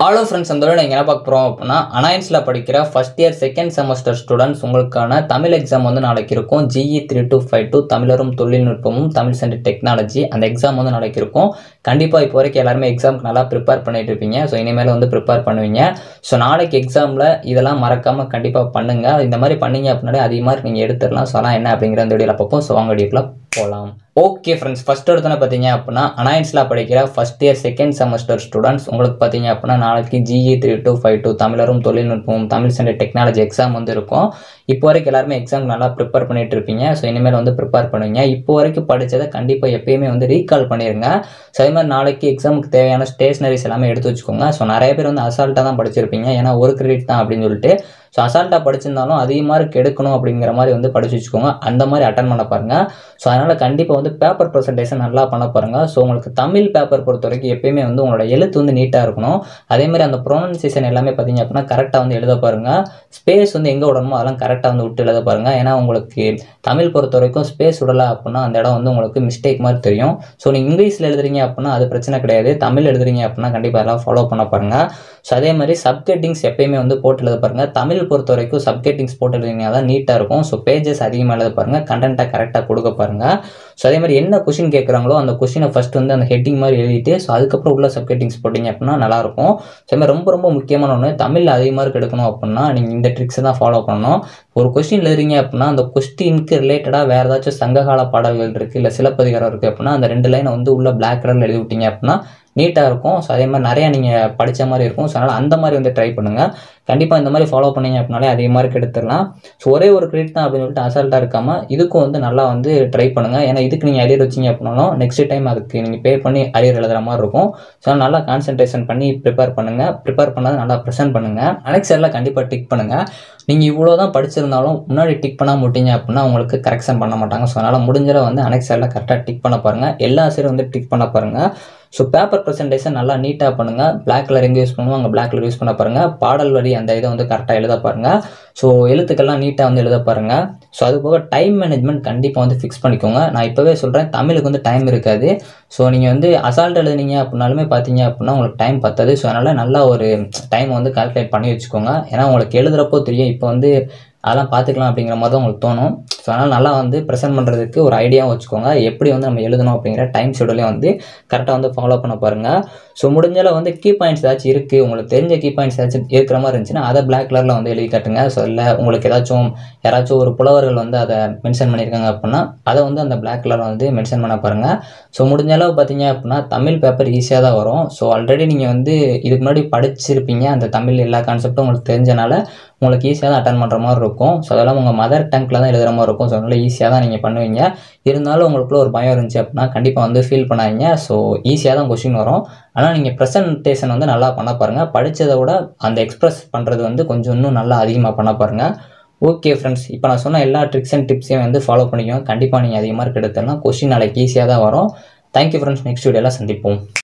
hello friends அந்த நீங்கள் என்ன பார்க்க போகிறோம் அப்படின்னா அனாயன்ஸில் படிக்கிற first year second semester students உங்களுக்கான தமிழ் எக்ஸாம் வந்து நாளைக்கு இருக்கும் GE three two five two தமிழரும் தொழில்நுட்பமும் தமிழ் சென்டர் டெக்னாலஜி அந்த எக்ஸாம் வந்து நாளைக்கு இருக்கும் கண்டிப்பாக இப்போ வரைக்கும் எல்லாருமே எக்ஸாமுக்கு நல்லா ப்ரிப்பேர் பண்ணிட்டு இருப்பீங்க ஸோ இனிமேல் வந்து ப்ரிப்பேர் பண்ணுவீங்க ஸோ நாளைக்கு எக்ஸாமில் இதெல்லாம் மறக்காமல் கண்டிப்பாக பண்ணுங்கள் இந்த மாதிரி பண்ணீங்க அப்படின்னாலே அதிகமாக நீங்கள் எடுத்துடலாம் ஸோ அதெல்லாம் என்ன அப்படிங்கிற அந்த வீடியோவில் பார்ப்போம் ஸோ வாங்க வீடியோக்குள்ள போகலாம் ஓகே ஃப்ரெண்ட்ஸ் ஃபஸ்ட் எடுத்தோன்னே பார்த்தீங்க அப்படின்னா அனாயன்ஸில் படிக்கிற first year second semester students உங்களுக்கு பார்த்தீங்க அப்படின்னா நாளைக்கு GE three two five two தமிழரும் தொழில்நுட்பமும் தமிழ் சென்டர் டெக்னாலஜி எக்ஸாம் வந்து இருக்கும் இப்போ வரைக்கும் எல்லாருமே எக்ஸாம் நல்லா ப்ரிப்பேர் பண்ணிட்டு இருப்பீங்க ஸோ இனிமேல் வந்து ப்ரிப்பேர் பண்ணுவீங்க இப்போ வரைக்கும் படித்ததை கண்டிப்பாக எப்பயுமே வந்து ரீகால் பண்ணிடுங்க ஸோ அதே மாதிரி நாளைக்கு எக்ஸாமுக்கு தேவையான ஸ்டேஷனரிஸ் எல்லாமே எடுத்து வச்சுக்கோங்க ஸோ நிறைய பேர் வந்து அசால்ட்டாக தான் படிச்சிருப்பீங்க ஏன்னா ஒரு கிரெடிட் தான் அப்படின்னு சொல்லிட்டு ஸோ அசால்ட்டாக படிச்சிருந்தாலும் அதிகமாக இருக்கு எடுக்கணும் அப்படிங்கிற மாதிரி வந்து படிச்சு வச்சுக்கோங்க அந்த மாதிரி அட்டன் பண்ண பாருங்க ஸோ அதனால் கண்டிப்பாக வந்து பேப்பர் ப்ரெசன்டேஷன் நல்லா பண்ண பாருங்க ஸோ உங்களுக்கு தமிழ் பேப்பர் பொறுத்த வரைக்கும் எப்பயுமே வந்து உங்களோட எழுத்து வந்து நீட்டாக இருக்கணும் அதே மாதிரி அந்த ப்ரொனன்சியேஷன் எல்லாமே பார்த்தீங்க அப்படின்னா கரெக்டாக வந்து எழுத பாருங்க ஸ்பேஸ் வந்து எங்கே விடணுமோ அதெல்லாம் கரெக்டாக வந்து விட்டு எழுத பாருங்க ஏன்னா உங்களுக்கு தமிழ் பொறுத்த வரைக்கும் ஸ்பேஸ் விடலை அப்படின்னா அந்த இடம் வந்து உங்களுக்கு மிஸ்டேக் மாதிரி தெரியும் ஸோ நீங்கள் இங்கிலீஷில் எழுதுறீங்க அப்படின்னா அது பிரச்சனை கிடையாது தமிழ் எழுதுறீங்க அப்படின்னா கண்டிப்பாக எல்லாம் ஃபாலோ பண்ண பாருங்க ஸோ அதே மாதிரி சப்கெட்டிங்ஸ் எப்பயுமே வந்து போட்டு எழுத பாருங்க தமிழ் பொறுத்த வரைக்கும் சப்கெட்டிங்ஸ் போட்டு எழுதிங்கன்னா தான் நீட்டாக இருக்கும் ஸோ பேஜஸ் அதிகமாக எழுத பாருங்க கண்டென்ட்டை கரெக்டாக கொடுக்க பாருங்க ஸோ அதே மாதிரி என்ன கொஷின் கேட்குறாங்களோ அந்த கொஷினை ஃபஸ்ட் வந்து அந்த ஹெட்டிங் மாதிரி எழுதிட்டு ஸோ அதுக்கப்புறம் உள்ள சப்கெட்டிங்ஸ் போட்டிங்க அப்படின்னா நல்லாயிருக்கும் ஸோ அதே மாதிரி ரொம்ப ரொம்ப முக்கியமான ஒன்று தமிழ் அதிக மார்க் எடுக்கணும் அப்படின்னா நீங்கள் இந்த ட்ரிக்ஸை தான் ஃபாலோ பண்ணணும் ஒரு கொஸ்டின் எழுதுறீங்க அப்படின்னா அந்த கொஸ்டினுக்கு ரிலேட்டடாக வேறு ஏதாச்சும் சங்ககால பாடல்கள் இருக்குது இல்லை சிலப்பதிகாரம் இருக்குது அப்படின்னா அந்த ரெண்டு லைனை வந்து உள்ள பிளாக் கலரில் எழுதி விட்டீங்க அப்படின்னா நீட்டாக இருக்கும் ஸோ அதே மாதிரி நிறையா நீங்கள் படித்த மாதிரி இருக்கும் ஸோ அதனால் அந்த மாதிரி வந்து ட்ரை பண்ணுங்கள் கண்டிப்பாக இந்த மாதிரி ஃபாலோ பண்ணீங்க அப்படின்னாலே அதிக மார்க் எடுத்துடலாம் ஸோ ஒரே ஒரு கிரெடிட் தான் அப்படின்னு சொல்லிட்டு அசால்ட்டாக இருக்காமல் இதுக்கும் வந்து நல்லா வந்து ட்ரை பண்ணுங்கள் ஏன்னா இதுக்கு நீங்கள் அரியர் வச்சிங்க அப்படின்னாலும் நெக்ஸ்ட் டைம் அதுக்கு நீங்கள் பே பண்ணி அரியர் எழுதுற மாதிரி இருக்கும் ஸோ நல்லா கான்சென்ட்ரேஷன் பண்ணி ப்ரிப்பேர் பண்ணுங்கள் ப்ரிப்பேர் பண்ணால் நல்லா ப்ரெசென்ட் பண்ணுங்கள் அனெக்சரில் கண்டிப்பாக டிக் பண்ணுங்கள் நீங்கள் இவ்வளோ தான் படிச்சிருந்தாலும் முன்னாடி டிக் பண்ணாமல் விட்டீங்க அப்படின்னா உங்களுக்கு கரெக்ஷன் பண்ண மாட்டாங்க ஸோ அதனால் முடிஞ்சளவு வந்து அனெக்சரில் கரெக்டாக டிக் பண்ண பாருங்கள் எல்லா ஆசிரியரும் வந்து டிக் பண்ண பாருங்கள் ஸோ பேப்பர் ப்ரெசன்டேஷன் நல்லா நீட்டாக பண்ணுங்கள் பிளாக் கலர் எங்கே யூஸ் பண்ணுவோம் அங்கே பிளாக் கலர் யூஸ் பண்ண பாருங்கள் பாடல் வரி அந்த இதை வந்து கரெக்டாக எழுத பாருங்கள் ஸோ எழுத்துக்கள்லாம் நீட்டாக வந்து எழுத பாருங்கள் ஸோ அது போக டைம் மேனேஜ்மெண்ட் கண்டிப்பாக வந்து ஃபிக்ஸ் பண்ணிக்கோங்க நான் இப்போவே சொல்கிறேன் தமிழுக்கு வந்து டைம் இருக்காது ஸோ நீங்கள் வந்து அசால்ட் எழுதுனீங்க அப்படின்னாலுமே பார்த்தீங்க அப்படின்னா உங்களுக்கு டைம் பத்தாது ஸோ அதனால் நல்லா ஒரு டைம் வந்து கால்குலேட் பண்ணி வச்சுக்கோங்க ஏன்னா உங்களுக்கு எழுதுகிறப்போ தெரியும் இப்போ வந்து அதெல்லாம் பார்த்துக்கலாம் அப்படிங்கிற மாதிரி தான் உங்களுக்கு தோணும் ஸோ அதனால் நல்லா வந்து ப்ரெசென்ட் பண்ணுறதுக்கு ஒரு ஐடியாவும் வச்சுக்கோங்க எப்படி வந்து நம்ம எழுதணும் அப்படிங்கிற டைம் ஷெடியூலையும் வந்து கரெக்டாக வந்து ஃபாலோ பண்ண பாருங்கள் ஸோ முடிஞ்சளவு வந்து கீ பாயிண்ட்ஸ் ஏதாச்சும் இருக்குது உங்களுக்கு தெரிஞ்ச கீ பாயிண்ட்ஸ் ஏதாச்சும் இருக்கிற மாதிரி இருந்துச்சுன்னா அதை பிளாக் கலரில் வந்து எழுதி காட்டுங்க ஸோ இல்லை உங்களுக்கு ஏதாச்சும் யாராச்சும் ஒரு புலவர்கள் வந்து அதை மென்ஷன் பண்ணியிருக்காங்க அப்படின்னா அதை வந்து அந்த பிளாக் கலரில் வந்து மென்ஷன் பண்ண பாருங்கள் ஸோ முடிஞ்ச அளவு பார்த்தீங்க அப்படின்னா தமிழ் பேப்பர் ஈஸியாக தான் வரும் ஸோ ஆல்ரெடி நீங்கள் வந்து இதுக்கு முன்னாடி படிச்சிருப்பீங்க அந்த தமிழ் எல்லா கான்செப்ட்டும் உங்களுக்கு தெரிஞ்சனால உங்களுக்கு ஈஸியாக தான் அட்டன் பண்ணுற மாதிரி இருக்கும் ஸோ அதெல்லாம் உங்கள் மதர் டங்கில் தான் எழுதுகிற மாதிரி இருக்கும் ஸோ அதனால் ஈஸியாக தான் நீங்கள் பண்ணுவீங்க இருந்தாலும் உங்களுக்குள்ள ஒரு பயம் இருந்துச்சு அப்படின்னா கண்டிப்பாக வந்து ஃபீல் பண்ணாதீங்க ஸோ ஈஸியாக தான் கொஷின் வரும் ஆனால் நீங்கள் ப்ரெசன்டேஷன் வந்து நல்லா பண்ண பாருங்கள் படித்ததை விட அந்த எக்ஸ்ப்ரெஸ் பண்ணுறது வந்து கொஞ்சம் இன்னும் நல்லா அதிகமாக பண்ண பாருங்கள் ஓகே ஃப்ரெண்ட்ஸ் இப்போ நான் சொன்ன எல்லா ட்ரிக்ஸ் அண்ட் டிப்ஸையும் வந்து ஃபாலோ பண்ணிக்கோங்க கண்டிப்பாக நீங்கள் அதிகமாக எடுத்துடலாம் கொஷின் நாளைக்கு ஈஸியாக தான் வரும் தேங்க்யூ ஃப்ரெண்ட்ஸ் நெக்ஸ்ட் வீடியோவில் சந்திப்போம்